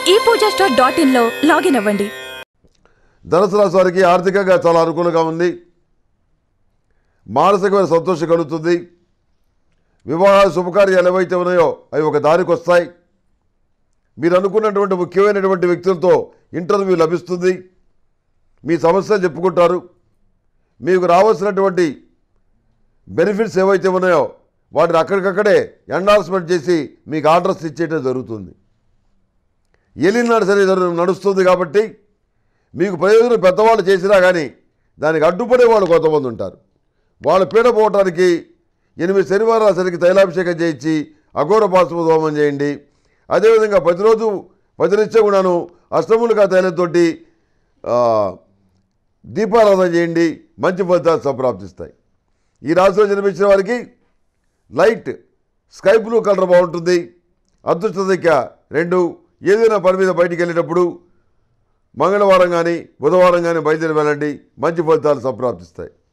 ఈ Pooja store dot ఇన్లో login అవ్వండి ధనుసు రాశి వారికి ఆర్థికంగా చాలా అనుకూలంగా ఉంది మానసికమైన సంతోషం కలుగుతుంది వివాహ శుభకార్యాలు ఏవైతే ఉన్నాయో అవి ఒక దారికి వస్తాయి మీరు అనుకున్నటువంటి ముఖ్యమైనటువంటి వ్యక్తులతో ఇంటర్వ్యూ లభిస్తుంది మీ సమస్యలు చెప్పుకుంటారు మీకు రావాల్సినటువంటి బెనిఫిట్స్ ఏవైతే ఉన్నాయో వాటిని అక్కడికక్కడే ఎండార్స్మెంట్ చేసి మీకు ఆర్డర్స్ ఇచ్చేయడం జరుగుతుంది ఎలినాడు సరే జరు- నడుస్తుంది కాబట్టి మీకు ప్రయోజనం పెద్దవాళ్ళు చేసినా కానీ దానికి అడ్డుపడే వాళ్ళు కొంతమంది ఉంటారు వాళ్ళు పీడ పోవటానికి ఎనిమిది శనివారాల సరికి తైలాభిషేకం చేయించి అఘోర పాశుప హోమం చేయండి అదేవిధంగా ప్రతిరోజు ప్రతినిత్యం కూడాను అష్టములుగా తైలంతోటి ఆ, దీపారాధన చేయండి మంచి ఫలితాలు సంప్రాప్తిస్తాయి ఈ రాశిలో జన్మించిన వారికి లైట్ స్కై బ్లూ కలర్ బాగుంటుంది అదృష్ట సంఖ్య రెండు ఏదైనా పని మీద బయటికి వెళ్ళేటప్పుడు మంగళవారం కానీ బుధవారం కానీ బయలుదేరి వెళ్ళండి మంచి ఫలితాలు సంప్రాప్తిస్తాయి